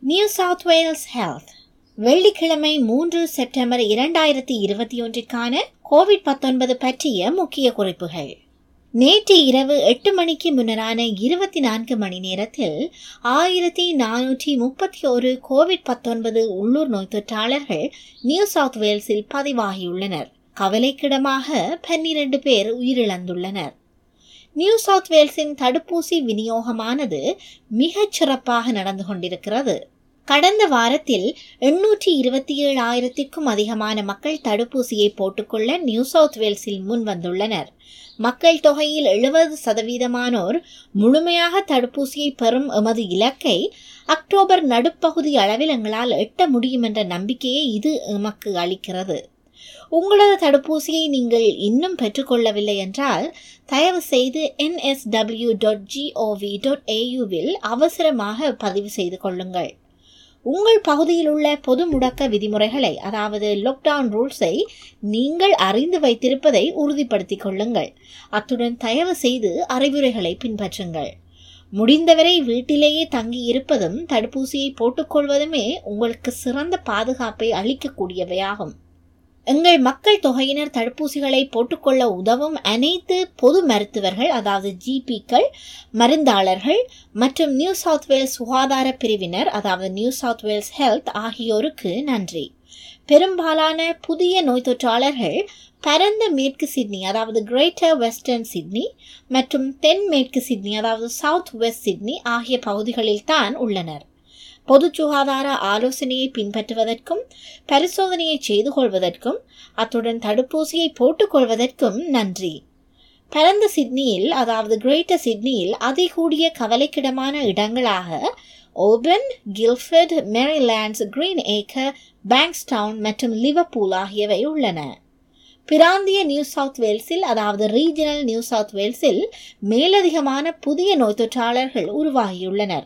new south Wales health வெள்ளிக்கிழமை மூன்று September இரண்டாயிரத்தி இருபத்தி ஒன்றிற்கான கோவிட் பத்தொன்பது பற்றிய முக்கிய குறிப்புகள் நேற்று இரவு எட்டு மணிக்கு முன்னரான இருபத்தி நான்கு மணி நேரத்தில் ஆயிரத்தி நானூற்றி முப்பத்தி ஒரு கோவிட் பத்தொன்பது உள்ளூர் நோய் தொற்றாளர்கள் நியூ சவுத் வேல்ஸில் பதிவாகியுள்ளனர் கவலைக்கிடமாக பன்னிரண்டு பேர் உயிரிழந்துள்ளனர் நியூ சவுத் வேல்ஸின் தடுப்பூசி விநியோகமானது மிகச் சிறப்பாக நடந்து கொண்டிருக்கிறது கடந்த வாரத்தில் எண்ணூற்றி இருபத்தி ஏழு ஆயிரத்திற்கும் அதிகமான மக்கள் தடுப்பூசியை போட்டுக்கொள்ள நியூ சவுத் வேல்ஸில் முன் வந்துள்ளனர் மக்கள் தொகையில் எழுபது சதவீதமானோர் முழுமையாக தடுப்பூசியை பெறும் எமது இலக்கை அக்டோபர் நடுப்பகுதி அளவில் எங்களால் எட்ட முடியும் என்ற நம்பிக்கையை இது எமக்கு அளிக்கிறது உங்களது தடுப்பூசியை நீங்கள் இன்னும் பெற்றுக்கொள்ளவில்லை என்றால் தயவு செய்து என்எஸ்டபிள்யூ டாட் ஜிஓவி டாட் ஏயுவில் அவசரமாக பதிவு செய்து கொள்ளுங்கள் உங்கள் பகுதியில் உள்ள பொது முடக்க விதிமுறைகளை அதாவது லாக்டவுன் ரூல்ஸை நீங்கள் அறிந்து வைத்திருப்பதை உறுதிப்படுத்திக் கொள்ளுங்கள் அத்துடன் தயவு செய்து அறிவுரைகளை பின்பற்றுங்கள் முடிந்தவரை வீட்டிலேயே தங்கி இருப்பதும் தடுப்பூசியை போட்டுக்கொள்வதுமே உங்களுக்கு சிறந்த பாதுகாப்பை அளிக்கக்கூடியவையாகும் எங்கள் மக்கள் தொகையினர் தடுப்பூசிகளை போட்டுக்கொள்ள உதவும் அனைத்து பொது மருத்துவர்கள் அதாவது ஜிபிக்கள் மருந்தாளர்கள் மற்றும் நியூ சவுத் வேல்ஸ் சுகாதார பிரிவினர் அதாவது நியூ சவுத் வேல்ஸ் ஹெல்த் ஆகியோருக்கு நன்றி பெரும்பாலான புதிய நோய் தொற்றாளர்கள் பரந்த மேற்கு சிட்னி அதாவது கிரேட்டர் வெஸ்டர்ன் சிட்னி மற்றும் தென் மேற்கு சிட்னி அதாவது சவுத் வெஸ்ட் சிட்னி ஆகிய பகுதிகளில் தான் உள்ளனர் பொது சுகாதார ஆலோசனையை பின்பற்றுவதற்கும் பரிசோதனையை செய்து கொள்வதற்கும் அத்துடன் தடுப்பூசியை போட்டுக்கொள்வதற்கும் நன்றி பரந்த சிட்னியில் அதாவது கிரேட்டர் சிட்னியில் அதிகூடிய கவலைக்கிடமான இடங்களாக Auburn Guildford Merrylands Greenacre Bankstown மற்றும் லிவர்பூல் ஆகியவை உள்ளன பிராந்திய நியூ சவுத் வேல்ஸில் அதாவது ரீஜனல் நியூ சவுத் வேல்ஸில் மேலதிகமான புதிய நோய் தொற்றாளர்கள் உருவாகியுள்ளனர்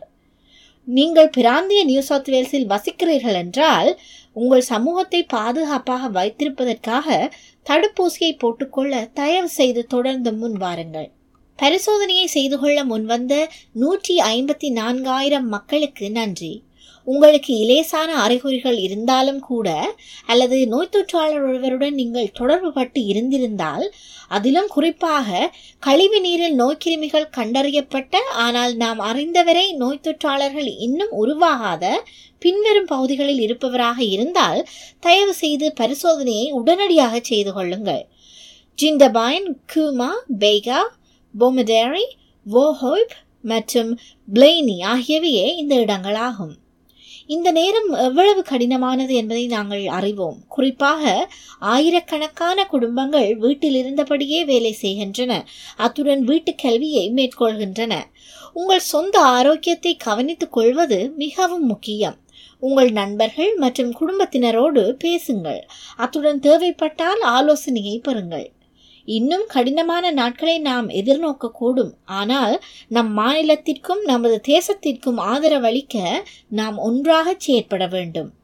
நீங்கள் பிராந்திய நியூ சவுத் வேல்ஸில் வசிக்கிறீர்கள் என்றால் உங்கள் சமூகத்தை பாதுகாப்பாக வைத்திருப்பதற்காக தடுப்பூசியை போட்டுக்கொள்ள தயவு செய்து தொடர்ந்து முன் வாருங்கள் பரிசோதனையை செய்து கொள்ள முன்வந்த நூற்றி ஐம்பத்தி நான்காயிரம் மக்களுக்கு நன்றி உங்களுக்கு இலேசான அறிகுறிகள் இருந்தாலும் கூட அல்லது நோய் தொற்றாளர் ஒருவருடன் நீங்கள் தொடர்பு பட்டு இருந்திருந்தால் அதிலும் குறிப்பாக கழிவு நீரில் நோய்க்கிருமிகள் கண்டறியப்பட்ட ஆனால் நாம் அறிந்தவரை நோய் தொற்றாளர்கள் இன்னும் உருவாகாத பின்வரும் பகுதிகளில் இருப்பவராக இருந்தால் தயவு செய்து பரிசோதனையை உடனடியாக செய்து கொள்ளுங்கள் ஜிண்டபைன் கூமா பேகா பொமடேரி வோஹோய்ப் மற்றும் பிளெய்னி ஆகியவையே இந்த இடங்களாகும் இந்த நேரம் எவ்வளவு கடினமானது என்பதை நாங்கள் அறிவோம் குறிப்பாக ஆயிரக்கணக்கான குடும்பங்கள் வீட்டில் இருந்தபடியே வேலை செய்கின்றன அத்துடன் வீட்டு கல்வியை மேற்கொள்கின்றன உங்கள் சொந்த ஆரோக்கியத்தை கவனித்துக் கொள்வது மிகவும் முக்கியம் உங்கள் நண்பர்கள் மற்றும் குடும்பத்தினரோடு பேசுங்கள் அத்துடன் தேவைப்பட்டால் ஆலோசனையை பெறுங்கள் இன்னும் கடினமான நாட்களை நாம் எதிர்நோக்கக்கூடும் ஆனால் நம் மாநிலத்திற்கும் நமது தேசத்திற்கும் ஆதரவளிக்க நாம் ஒன்றாக செயற்பட வேண்டும்